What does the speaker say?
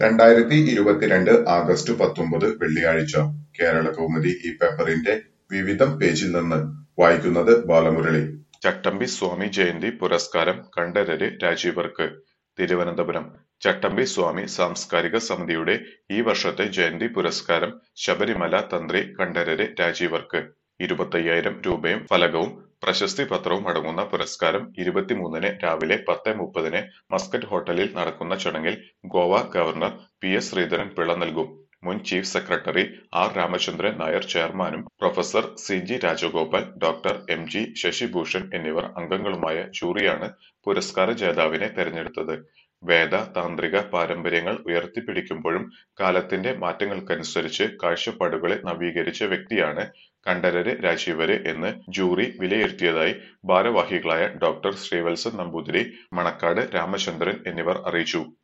രണ്ടായിരത്തി ഇരുപത്തിരണ്ട് ആഗസ്റ്റ് പത്തൊമ്പത് വെള്ളിയാഴ്ച കേരളകൗമുദി ഈ പേപ്പറിന്റെ വിവിധം പേജിൽ നിന്ന് വായിക്കുന്നത് ബാലമുരളി ചട്ടമ്പി സ്വാമി ജയന്തി പുരസ്കാരം കണ്ഠരര് രാജീവർക്ക് തിരുവനന്തപുരം ചട്ടമ്പി സ്വാമി സാംസ്കാരിക സമിതിയുടെ ഈ വർഷത്തെ ജയന്തി പുരസ്കാരം ശബരിമല തന്ത്രി കണ്ഠരര് രാജീവർക്ക് ഇരുപത്തയ്യായിരം രൂപയും ഫലകവും പ്രശസ്തി പത്രവും അടങ്ങുന്ന പുരസ്കാരം ഇരുപത്തിമൂന്നിന് രാവിലെ പത്ത് മുപ്പതിന് മസ്കറ്റ് ഹോട്ടലിൽ നടക്കുന്ന ചടങ്ങിൽ Goa governor P S Sreedharan Pillai നൽകും മുൻ chief secretary R Ramachandran Nair ചെയർമാനും professor C G Rajagopal doctor M G Sasibhushan എന്നിവർ അംഗങ്ങളുമായ ജൂറിയാണ് പുരസ്കാര ജേതാവിനെ തെരഞ്ഞെടുത്തത് വേദ താന്ത്രിക പാരമ്പര്യങ്ങൾ ഉയർത്തിപ്പിടിക്കുമ്പോഴും കാലത്തിന്റെ മാറ്റങ്ങൾക്കനുസരിച്ച് കാഴ്ചപ്പാടുകളെ നവീകരിച്ച വ്യക്തിയാണ് കണ്ഠരര് രാജീവര് എന്ന് ജൂറി വിലയിരുത്തിയതായി ഭാരവാഹികളായ ഡോക്ടർ ശ്രീവത്സൻ നമ്പൂതിരി മണക്കാട് രാമചന്ദ്രൻ എന്നിവർ അറിയിച്ചു